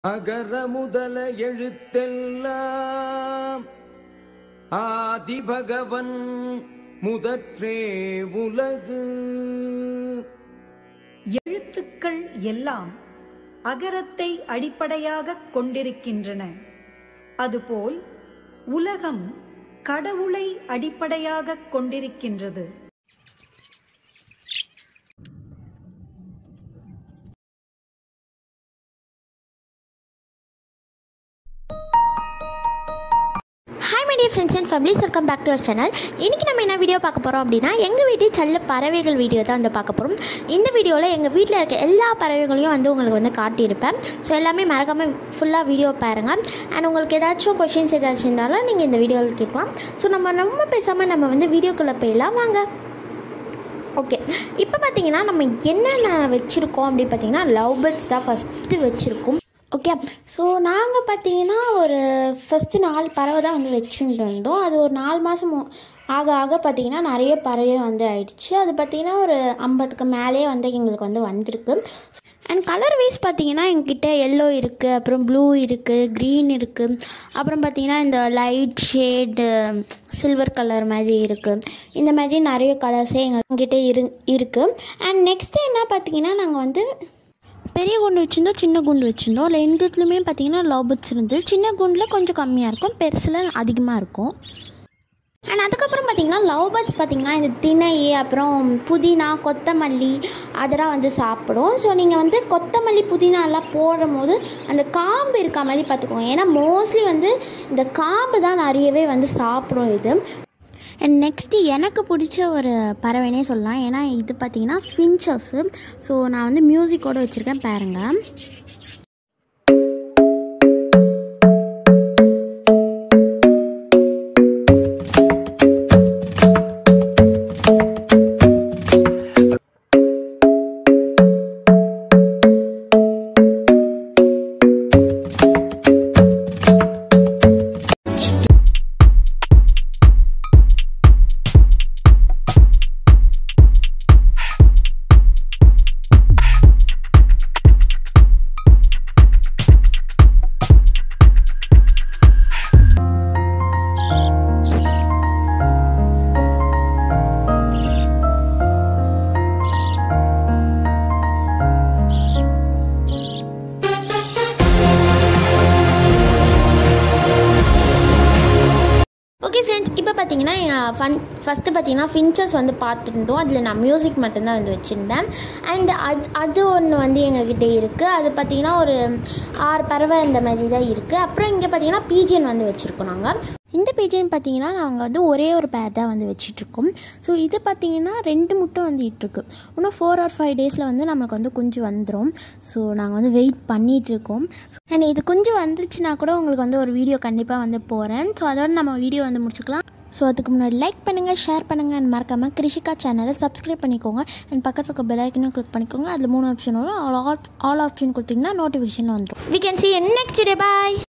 அகர முதல எழுத்தெல்லாம் ஆதிபகவன் முதற்றே உலகு எழுத்துக்கள் எல்லாம் அகரத்தை அடிப்படையாகக் கொண்டிருக்கின்றன அதுபோல் உலகம் கடவுளை அடிப்படையாகக் கொண்டிருக்கின்றது hi my dear friends and families welcome back to our channel இன்றைக்கி நம்ம என்ன வீடியோ பார்க்க போகிறோம் அப்படின்னா எங்கள் வீட்டு செல்ல பறவைகள் வீடியோ தான் வந்து பார்க்க போகிறோம் இந்த வீடியோவில் எங்கள் வீட்டில் இருக்க எல்லா பறவைகளையும் வந்து உங்களுக்கு வந்து காட்டியிருப்பேன் ஸோ எல்லாமே மறக்காமல் ஃபுல்லாக வீடியோ பாருங்கள் அண்ட் உங்களுக்கு ஏதாச்சும் கொஷின்ஸ் ஏதாச்சும் இருந்தாலும் நீங்கள் இந்த வீடியோவில் கேட்கலாம் ஸோ நம்ம ரொம்ப பேசாமல் நம்ம வந்து வீடியோக்குள்ளே போயிடலாம் வாங்க ஓகே இப்போ பார்த்தீங்கன்னா நம்ம என்னென்ன வச்சுருக்கோம் அப்படி பார்த்தீங்கன்னா லவ் பேர்ட்ஸ் தான் ஃபஸ்ட்டு வச்சுருக்கோம் ஓகே ஸோ நாங்கள் பார்த்தீங்கன்னா ஒரு ஃபஸ்ட்டு நாலு பறவை தான் வந்து வச்சுட்டு இருந்தோம் அது ஒரு நாலு மாதம் ஆக ஆக பார்த்தீங்கன்னா நிறைய பறவை வந்து ஆயிடுச்சு அது பார்த்தீங்கன்னா ஒரு ஐம்பதுக்கு மேலே வந்து எங்களுக்கு வந்து வந்திருக்கு அண்ட் கலர் வைஸ் பார்த்தீங்கன்னா எங்ககிட்ட எல்லோ இருக்குது அப்புறம் ப்ளூ இருக்குது க்ரீன் இருக்குது அப்புறம் பார்த்தீங்கன்னா இந்த லைட் ஷேடு சில்வர் கலர் மாதிரி இருக்குது இந்த மாதிரி நிறைய கலர்ஸே எங்ககிட்ட இரு இருக்குது அண்ட் நெக்ஸ்ட்டு என்ன பார்த்தீங்கன்னா நாங்கள் வந்து பெரிய குண்டு வச்சுருந்தோம் சின்ன குண்டு வச்சுருந்தோம் ரெண்டுத்துலையுமே பார்த்தீங்கன்னா லவ் பேர்ட்ஸ் இருந்து சின்ன குண்டில் கொஞ்சம் கம்மியாக இருக்கும் பெருசில் அதிகமாக இருக்கும் அண்ட் அதுக்கப்புறம் பார்த்தீங்கன்னா லவ் பேர்ட்ஸ் பார்த்தீங்கன்னா இந்த திணை அப்புறம் புதினா கொத்தமல்லி அதெல்லாம் வந்து சாப்பிடும் ஸோ நீங்கள் வந்து கொத்தமல்லி புதினாலாம் போடும் போது அந்த காம்பு இருக்க மாதிரி பார்த்துக்கோங்க ஏன்னா மோஸ்ட்லி வந்து இந்த காம்பு தான் நிறையவே வந்து சாப்பிடும் இது அண்ட் நெக்ஸ்ட்டு எனக்கு பிடிச்ச ஒரு பறவைனே சொல்லலாம் ஏன்னா இது பார்த்தீங்கன்னா ஃபின்ச்சஸ்ஸு ஸோ நான் வந்து மியூசிக்கோடு வச்சுருக்கேன் பாருங்கள் ஓகே ஃப்ரெண்ட்ஸ் இப்போ பார்த்தீங்கன்னா எங்கள் ஃபன் ஃபஸ்ட்டு பார்த்தீங்கன்னா ஃபின்ச்சர்ஸ் வந்து பார்த்துருந்தோம் அதில் நான் மியூசிக் மட்டும்தான் வந்து வச்சுருந்தேன் அண்ட் அது அது ஒன்று வந்து எங்ககிட்ட இருக்குது அது பார்த்தீங்கன்னா ஒரு ஆறு பறவை இந்த மாதிரி தான் இருக்குது அப்புறம் இங்கே பார்த்தீங்கன்னா பீஜியன் வந்து வச்சுருக்கோம் நாங்கள் இந்த பீஜியன் பார்த்தீங்கன்னா நாங்கள் வந்து ஒரே ஒரு பேர் தான் வந்து வச்சிட்ருக்கோம் ஸோ இது பார்த்தீங்கன்னா ரெண்டு முட்டை வந்து இட்டிருக்கு இன்னும் ஃபோர் ஆர் ஃபைவ் டேஸில் வந்து நமக்கு வந்து குஞ்சு வந்துடும் ஸோ நாங்கள் வந்து வெயிட் பண்ணிகிட்ருக்கோம் அண்ட் இது குஞ்சு வந்துச்சுன்னா கூட உங்களுக்கு வந்து ஒரு வீடியோ கண்டிப்பாக வந்து போகிறேன் ஸோ அதோட நம்ம வீடியோ வந்து முடிச்சுக்கலாம் ஸோ அதுக்கு முன்னாடி லைக் பண்ணுங்கள் ஷேர் பண்ணுங்கள் அண்ட் மறக்காமல் கிருஷிகா சேனலை சப்ஸ்கிரைப் பண்ணிக்கோங்க அண்ட் பக்கத்தில் இருக்க பெல் ஐக்கனும் கிளிக் பண்ணிக்கோங்க அதில் மூணு ஆப்ஷன் வரும் ஆல் ஆல் ஆப்ஷன் கொடுத்தீங்கன்னா நோட்டிஃபிகேஷன் வந்துடும் we can see next day bye